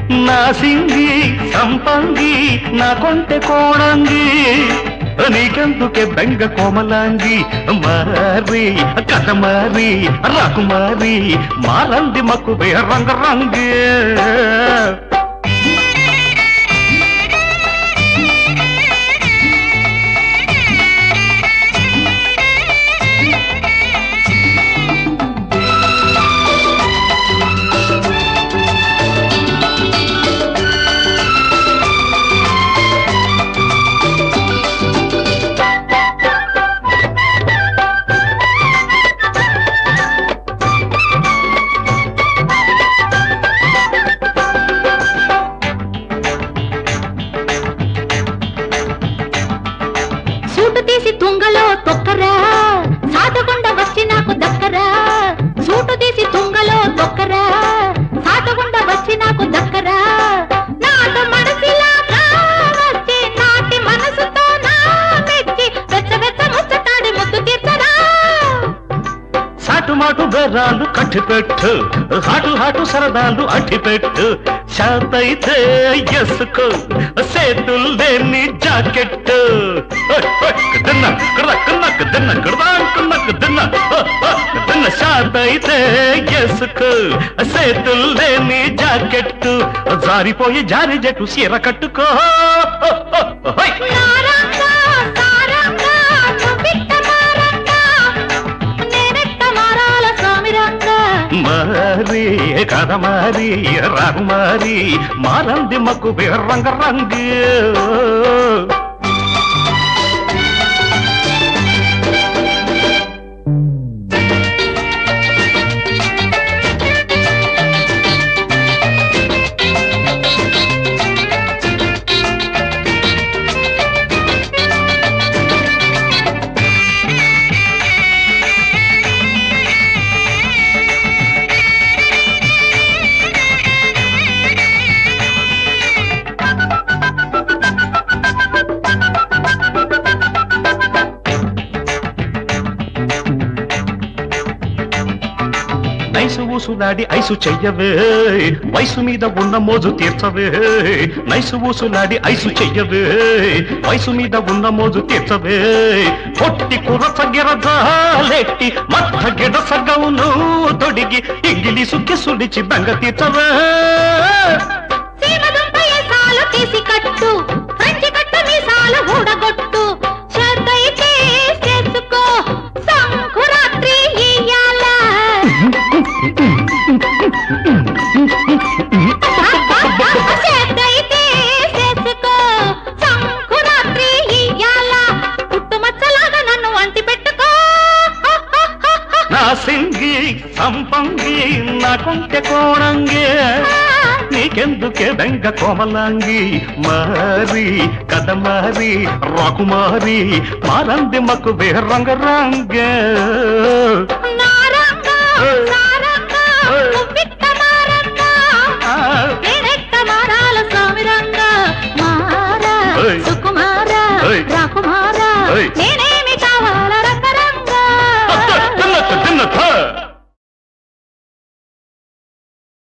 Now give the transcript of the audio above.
నా సింగి సంపంగి నా కొంటె కోణంగి నీకెందుకే బెంగ కోమలాంగి మారి కథ మారి రాకుమారి మారంది మక్కువే రంగ రంగే సూటు తీసి తుంగలో తొక్కరా సాటగుండ వచ్చి నాకు దక్కరా సూటు తీసి తుంగలో తొక్కరా సాటగుండ వచ్చి నాకు దక్కరా నాటు మనసిలాగా వచ్చి నాటి మనసుతో నా మెచ్చి వెచ్చ వెచ్చ ముచ్చటాడి ముద్దు తీర్చరా సాటుమాటు బెర్రాలు కట్టిపెట్టు హాటు హాటు సరదాలు అట్టిపెట్టు శాతైతే ఎసుకో సేతులు లేని జాకెట్ తిన్న కడదక్కున్నకు తిన్న కడదాకున్నకు తిన్న తిన్న శాతైతే ఎసుకో సేతులు లేని జాకెట్ జారిపోయి జారి జట్టు సీర కట్టుకో హోయ్. నారంగా సారంగా నువ్విట్ట మారంగా నేనెట్ట మారాల స్వామిరంగా మారి కథ మారి రఘుమారి మారంది మక్కు రంగ రంగు నైసు ఊసులాడి ఐసు చెయ్యవే వయసు మీద ఉన్న మోజు తీర్చవే నైసు ఊసులాడి ఐసు చెయ్యవే వయసు మీద ఉన్న మోజు తీర్చవే పొట్టి కురస గిరజాలెట్టి మధ్య గిడసగవును తొడిగి ఇంగిలీసు కిసుడిచి బెంగ తీర్చవే సీమదుంప ఏసాలు తీసి కట్టు ఫ్రెంచి కట్టు మీసాలు ఊడగొట్టు చేతైతే చేసుకో సంకురాత్రి ఇయ్యాల చేతైతే చేసుకో సంకురాత్రి ఇయ్యాల పుట్టుమచ్చలాగా నన్ను వంటి పెట్టుకో నా సింగి సంపంగి నా కొంటె కోణంగి నీకెందుకే బెంగ కోమలాంగి మారి కథ మారి రాకుమారి మారంది మక్కు రంగ రంగ నారంగా ఏయ్. సారంగా ఏయ్. నువ్విట్ట మారంగా నేనెట్ట మారాల స్వామిరంగా మారా ఏయ్. సుకుమారా ఏయ్. రాకుమారా ఏయ్. నేనేమి కావాల రంగరంగా తిన్న తిన్న